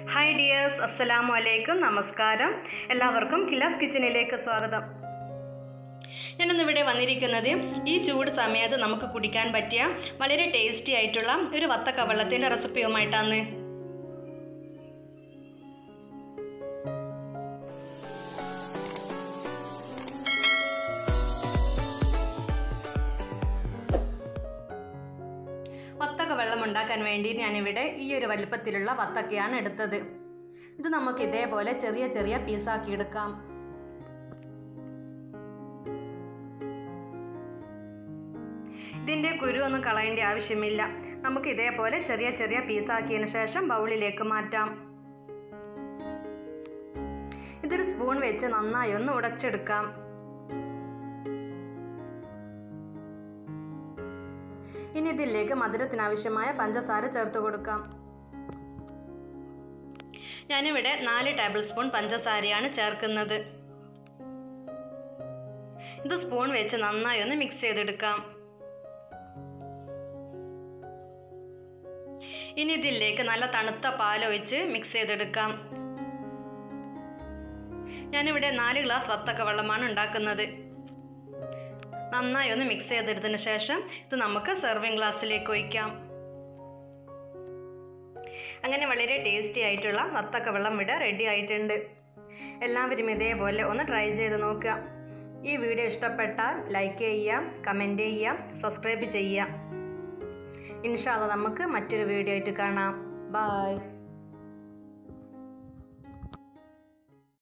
hi dears അസ്സലാമു അലൈക്കും നമസ്കാരം എല്ലാവർക്കും കിലാസ് കിച്ചണിലേക്ക് സ്വാഗതം ഞാനിന്ന് ഇവിടെ വന്നിരിക്കുന്നത് ഈ ചൂട് സമയത്ത് നമുക്ക് കുടിക്കാൻ പറ്റിയ വളരെ ടേസ്റ്റി ആയിട്ടുള്ള ഒരു വത്തക്ക വെള്ളത്തിൻ്റെ റെസിപ്പിയുമായിട്ടാണ് വത്തക്ക വെള്ളം ഉണ്ടാക്കാൻ വേണ്ടി ഞാനിവിടെ ഈ ഒരു വലുപ്പത്തിലുള്ള വത്തക്കയാണ് എടുത്തത് ഇത് നമുക്ക് ഇതേപോലെ ചെറിയ ചെറിയ പീസാക്കി എടുക്കാം ഇതിൻ്റെ കുരു ഒന്നും കളയേണ്ട ആവശ്യമില്ല നമുക്ക് ഇതേപോലെ ചെറിയ ചെറിയ പീസാക്കിയതിന് ശേഷം ബൗളിലേക്ക് മാറ്റാം ഇതൊരു സ്പൂൺ വെച്ച് നന്നായി ഒന്ന് ഉടച്ചെടുക്കാം ഇനി ഇതിലേക്ക് മധുരത്തിന് ആവശ്യമായ പഞ്ചസാര ചേർത്ത് കൊടുക്കാം ഞാനിവിടെ നാല് ടേബിൾ സ്പൂൺ പഞ്ചസാരയാണ് ചേർക്കുന്നത് ഇത് സ്പൂൺ വെച്ച് നന്നായി ഒന്ന് മിക്സ് ചെയ്തെടുക്കാം ഇനി ഇതിലേക്ക് നല്ല തണുത്ത പാലൊഴിച്ച് മിക്സ് ചെയ്തെടുക്കാം ഞാനിവിടെ നാല് ഗ്ലാസ് വത്തക്ക വെള്ളമാണ് ഉണ്ടാക്കുന്നത് നന്നായി ഒന്ന് മിക്സ് ചെയ്തെടുത്തതിന് ശേഷം ഇത് നമുക്ക് സെർവിങ് ഗ്ലാസ്സിലേക്ക് ഒഴിക്കാം അങ്ങനെ വളരെ ടേസ്റ്റി ആയിട്ടുള്ള വത്തക്ക വെള്ളം ഇവിടെ റെഡി ആയിട്ടുണ്ട് എല്ലാവരും ഇതേപോലെ ഒന്ന് ട്രൈ ചെയ്ത് നോക്കുക ഈ വീഡിയോ ഇഷ്ടപ്പെട്ടാൽ ലൈക്ക് ചെയ്യുക കമൻറ്റ് ചെയ്യുക സബ്സ്ക്രൈബ് ചെയ്യുക ഇൻഷാല്ല നമുക്ക് മറ്റൊരു വീഡിയോ ആയിട്ട് കാണാം ബായ്